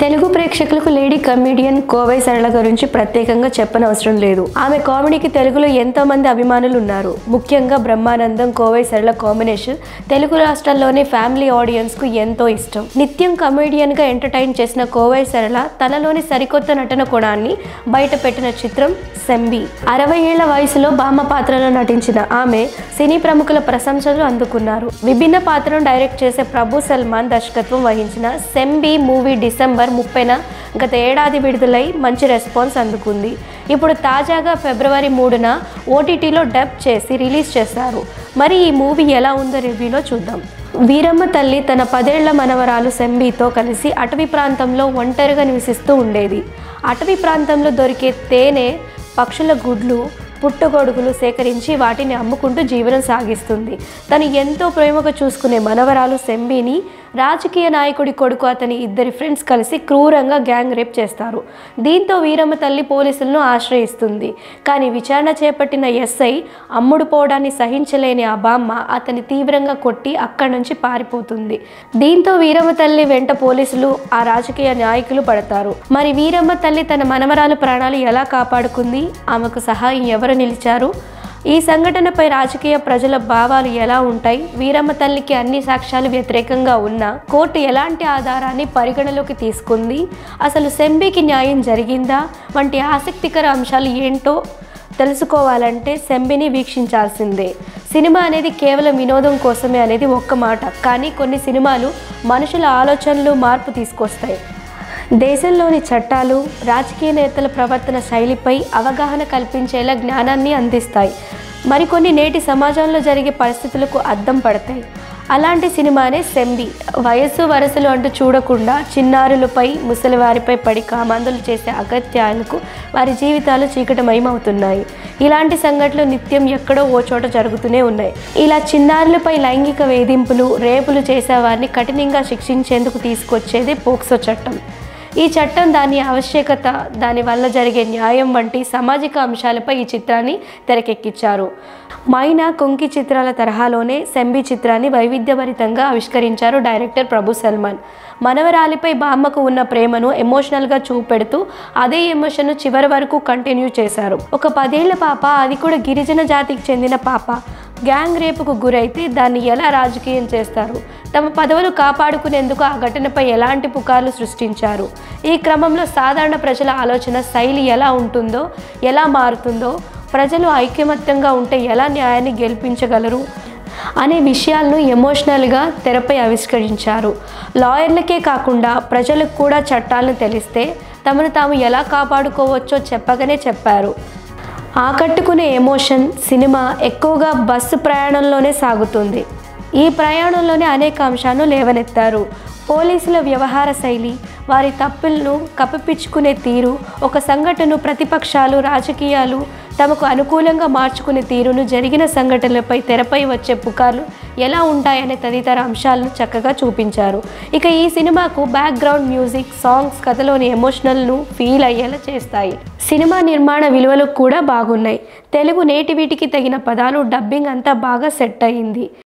తెలుగు ప్రేక్షకులకు lady comedian Kovai సరళ గురించి ప్రత్యేకంగా చెప్పనవసరం లేదు ఆమె కామెడీకి తెలుగులో ఎంతో మంది అభిమానులు ఉన్నారు ముఖ్యంగా బ్రహ్మానందం కోవై సరళ కాంబినేషన్ తెలుగు రాష్ట్రాల్లోని ఫ్యామిలీ ఆడియన్స్ కు ఎంతో ఇష్టం నిత్యం కమెడియన్ గా ఎంటర్టైన్ చేసిన కోవై సరళ తనలోని సరికొత్త నటన కోణాన్ని బయట పెట్టిన చిత్రం సెంబి అరవై ఏళ్ల వయసులో బామ్మ పాత్రలో నటించిన ఆమె సినీ ప్రముఖుల ప్రశంసలు అందుకున్నారు విభిన్న పాత్రను డైరెక్ట్ చేసే ప్రభు సల్మాన్ దర్శకత్వం వహించిన సెంబి మూవీ డిసెంబర్ ముప్పైన గత ఏడాది విడుదలై మంచి రెస్పాన్స్ అందుకుంది ఇప్పుడు తాజాగా ఫిబ్రవరి మూడున ఓటీటీలో డబ్ చేసి రిలీజ్ చేశారు మరి ఈ మూవీ ఎలా ఉందో రివ్యూలో చూద్దాం వీరమ్మ తల్లి తన పదేళ్ల మనవరాలు సెంబితో కలిసి అటవీ ప్రాంతంలో ఒంటరిగా నివసిస్తూ ఉండేది అటవీ ప్రాంతంలో దొరికే తేనె పక్షుల గుడ్లు పుట్టగొడుగులు సేకరించి వాటిని అమ్ముకుంటూ జీవనం సాగిస్తుంది తను ఎంతో ప్రేమగా చూసుకునే మనవరాలు సెంబిని రాజకీయ నాయకుడి కొడుకు అతని ఇద్దరి ఫ్రెండ్స్ కలిసి క్రూరంగా గ్యాంగ్ రేప్ చేస్తారు దీంతో వీరమ్మ తల్లి పోలీసులను ఆశ్రయిస్తుంది కానీ విచారణ చేపట్టిన ఎస్ఐ అమ్ముడు పోవడాన్ని సహించలేని ఆ బామ్మ అతని తీవ్రంగా కొట్టి అక్కడి నుంచి పారిపోతుంది దీంతో వీరమ్మ తల్లి వెంట పోలీసులు ఆ రాజకీయ నాయకులు పడతారు మరి వీరమ్మ తల్లి తన మనవరాలు ప్రాణాలు ఎలా కాపాడుకుంది ఆమెకు సహాయం ఎవరు నిలిచారు ఈ సంఘటనపై రాజకీయ ప్రజల భావాలు ఎలా ఉంటాయి వీరమ్మ తల్లికి అన్ని సాక్ష్యాలు వ్యతిరేకంగా ఉన్నా కోర్టు ఎలాంటి ఆధారాన్ని పరిగణలోకి తీసుకుంది అసలు సెంబికి న్యాయం జరిగిందా వంటి ఆసక్తికర అంశాలు ఏంటో తెలుసుకోవాలంటే సెంబిని వీక్షించాల్సిందే సినిమా అనేది కేవలం వినోదం కోసమే అనేది ఒక్క మాట కానీ కొన్ని సినిమాలు మనుషుల ఆలోచనలు మార్పు తీసుకొస్తాయి దేశంలోని చట్టాలు రాజకీయ నేతల ప్రవర్తన శైలిపై అవగాహన కల్పించేలా జ్ఞానాన్ని అందిస్తాయి మరికొన్ని నేటి సమాజంలో జరిగే పరిస్థితులకు అద్దం పడతాయి అలాంటి సినిమానే సెంబి వయస్సు వరసలు అంటూ చూడకుండా చిన్నారులపై ముసలివారిపై పడి కామాందులు చేసే అగత్యాలకు వారి జీవితాలు చీకటమయమవుతున్నాయి ఇలాంటి సంఘటనలు నిత్యం ఎక్కడో ఓ చోట జరుగుతూనే ఉన్నాయి ఇలా చిన్నారులపై లైంగిక వేధింపులు రేపులు చేసేవారిని కఠినంగా శిక్షించేందుకు తీసుకొచ్చేది పోక్సో చట్టం ఈ చట్టం దాని ఆవశ్యకత దాని వల్ల జరిగే న్యాయం వంటి సామాజిక అంశాలపై ఈ చిత్రాన్ని తెరకెక్కించారు మైనా కుంకి చిత్రాల తరహాలోనే సెంబి చిత్రాన్ని వైవిధ్యభరితంగా ఆవిష్కరించారు డైరెక్టర్ ప్రభు సల్మాన్ మనవరాలిపై బామ్మకు ఉన్న ప్రేమను ఎమోషనల్గా చూపెడుతూ అదే ఎమోషన్ను చివరి వరకు కంటిన్యూ చేశారు ఒక పదేళ్ల పాప అది కూడా గిరిజన జాతికి చెందిన పాప గ్యాంగ్ రేపుకు గురైతే దాన్ని ఎలా రాజకీయం చేస్తారు తమ పదవులు కాపాడుకునేందుకు ఆ ఘటనపై ఎలాంటి పుకార్లు సృష్టించారు ఈ క్రమంలో సాధారణ ప్రజల ఆలోచన శైలి ఎలా ఉంటుందో ఎలా మారుతుందో ప్రజలు ఐకమత్యంగా ఉంటే ఎలా న్యాయాన్ని గెలిపించగలరు అనే విషయాలను ఎమోషనల్గా తెరపై ఆవిష్కరించారు లాయర్లకే కాకుండా ప్రజలకు కూడా చట్టాలను తెలిస్తే తమను తాము ఎలా కాపాడుకోవచ్చో చెప్పగానే చెప్పారు ఆకట్టుకునే ఎమోషన్ సినిమా ఎక్కువగా బస్సు ప్రయాణంలోనే సాగుతుంది ఈ ప్రయాణంలోనే అనేక అంశాలను లేవనెత్తారు పోలీసుల వ్యవహార శైలి వారి తప్పులను కప్పిపుచ్చుకునే తీరు ఒక సంఘటనను ప్రతిపక్షాలు రాజకీయాలు తమకు అనుకూలంగా మార్చుకునే తీరును జరిగిన సంఘటనలపై తెరపై వచ్చే పుకార్లు ఎలా ఉంటాయనే తదితర అంశాలను చక్కగా చూపించారు ఇక ఈ సినిమాకు బ్యాక్గ్రౌండ్ మ్యూజిక్ సాంగ్స్ కథలోని ఎమోషనల్ను ఫీల్ అయ్యేలా చేస్తాయి సినిమా నిర్మాణ విలువలు కూడా బాగున్నాయి తెలుగు నేటివిటికి తగిన పదాలు డబ్బింగ్ అంతా బాగా సెట్ అయ్యింది